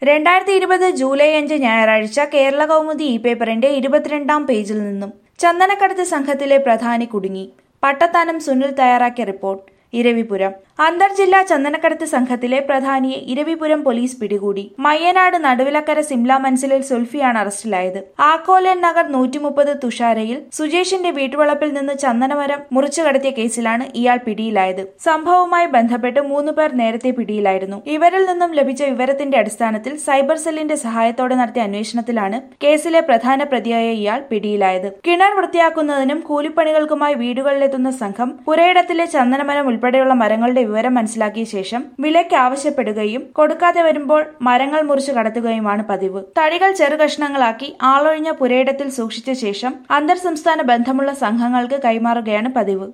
രണ്ടായിരത്തി ഇരുപത് ജൂലൈ അഞ്ച് ഞായറാഴ്ച കേരള കൗമുദി ഇ പേപ്പറിന്റെ ഇരുപത്തിരണ്ടാം പേജിൽ നിന്നും ചന്ദനക്കടത്ത് സംഘത്തിലെ പ്രധാനി കുടുങ്ങി പട്ടത്താനം സുനിൽ തയ്യാറാക്കിയ റിപ്പോർട്ട് ഇരവിപുരം അന്തർജില്ലാ ചന്ദനക്കടത്ത് സംഘത്തിലെ പ്രധാനിയെ ഇരവിപുരം പോലീസ് പിടികൂടി മയ്യനാട് നടുവിലക്കര സിംല മൻസിലിൽ സുൽഫിയാണ് അറസ്റ്റിലായത് ആക്കോലൻ നഗർ നൂറ്റിമുപ്പത് തുഷാരയിൽ സുജേഷിന്റെ വീട്ടുവളപ്പിൽ നിന്ന് ചന്ദനമരം മുറിച്ചു കടത്തിയ കേസിലാണ് ഇയാൾ പിടിയിലായത് സംഭവവുമായി ബന്ധപ്പെട്ട് മൂന്ന് പേർ നേരത്തെ പിടിയിലായിരുന്നു ഇവരിൽ നിന്നും ലഭിച്ച വിവരത്തിന്റെ അടിസ്ഥാനത്തിൽ സൈബർ സെല്ലിന്റെ സഹായത്തോടെ നടത്തിയ അന്വേഷണത്തിലാണ് കേസിലെ പ്രധാന പ്രതിയായ ഇയാൾ പിടിയിലായത് കിണർ വൃത്തിയാക്കുന്നതിനും കൂലിപ്പണികൾക്കുമായി വീടുകളിലെത്തുന്ന സംഘം പുരയിടത്തിലെ ചന്ദനമരം ഉൾപ്പെടെയുള്ള മരങ്ങളുടെ വിവരം മനസ്സിലാക്കിയ ശേഷം വിലയ്ക്ക് ആവശ്യപ്പെടുകയും കൊടുക്കാതെ വരുമ്പോൾ മരങ്ങൾ മുറിച്ചു കടത്തുകയുമാണ് പതിവ് തടികൾ ചെറുകഷ്ണങ്ങളാക്കി ആളൊഴിഞ്ഞ പുരയിടത്തിൽ സൂക്ഷിച്ച ശേഷം അന്തർ സംസ്ഥാന ബന്ധമുള്ള സംഘങ്ങൾക്ക് കൈമാറുകയാണ് പതിവ്